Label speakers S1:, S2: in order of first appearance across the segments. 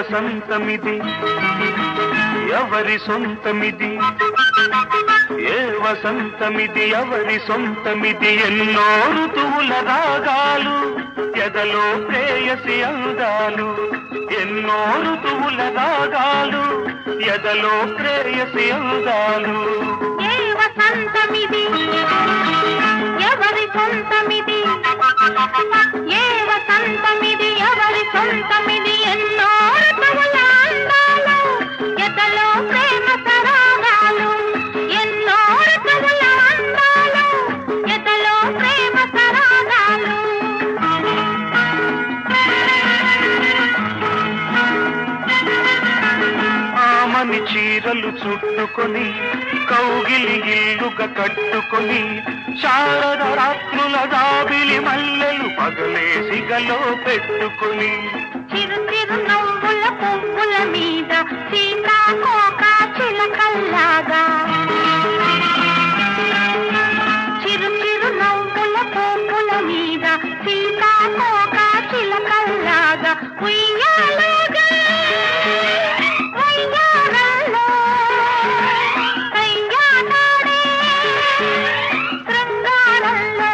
S1: వసంతమిది ఎవరి సొంతమిది ఏ వసంతమిది ఎవరి సొంతమిది ఎన్నో ఋతువుల రాగాలు ఎదలో ప్రేయసి అందాలు ఎన్నో ఋతువుల రాగాలు ఎదలో ప్రేయసి అందాలు
S2: ఏ వసంతమిది ఎవరి సొంతమిది ఏ వసంతమిది ఎవరి సొంతమిది ఎన్నో ఋతువుల అందాలు ఎదలో ప్రేమ తరాగాలు ఎన్నో ఋతువుల అందాలు ఎదలో ప్రేమ తరాగాలు
S1: ఆమని చీరలు చుట్టుకొని కౌగిలి ఇల్లుగా కట్టుకొని శారద రాత్రుల దాబిలి మల్లెలు పగలేసి గలో పెట్టుకొని
S2: చిరు చిరు నవ్వుల పువ్వుల మీద సీతాకోక చిలకల్లాగా చిరు చిరు నవ్వుల పువ్వుల మీద సీతాకోక చిలకల్లాగా ఉయ్యాలుగా ఉయ్యాలలో కయ్యాలాడే శృంగారంలో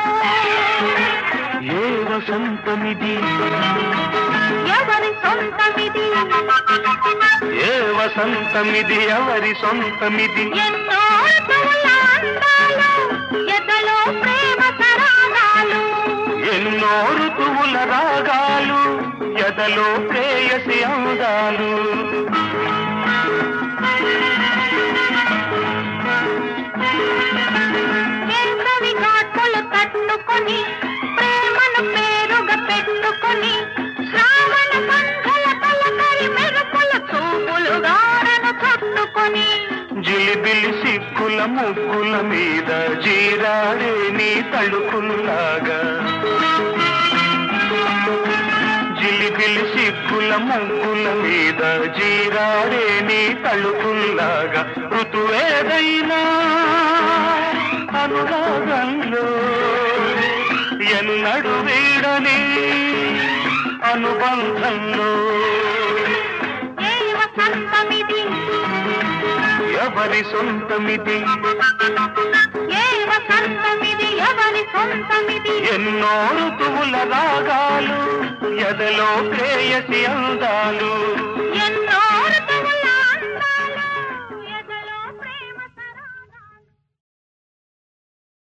S1: ఏ వసంతమిది
S2: ఎవరి సొంతమిది
S1: ఏ వసంతమిది ఎవరి సొంతమిది
S2: ఎన్నో ఋతువుల అందాలు ఎదలో ప్రేమ తరాగాలు
S1: ఎన్నో ఋతువుల రాగాలు ఎదలో ప్రేయసి అందాలు
S2: వేసవి ఘాటులు తట్టుకొని ప్రేమను పేరుగా పెట్టుకొని శ్రావణ సంఘల తలకరి మెరుపుల చూపులు గారను చుట్టుకొని
S1: జిలిబిలి సిక్కుల ముగ్గుల మీద జీరాడే నీ తడుకుల్లాగా జిలిబిలి సిక్కుల ముగ్గుల మీద జీరాడే నీ తలుపుల్లాగా ఋతువేదైనా అనురాగంలో ఎన్నడు వీడని అనుబంధంలో
S2: ఏ వసంతమిది
S1: ఎవరి సొంతమిది
S2: ఏ వసంతమిది ఎవరి సొంతమిది
S1: ఎన్నో ఋతువుల రాగాలు ఎదలో ప్రేయసి అందాలు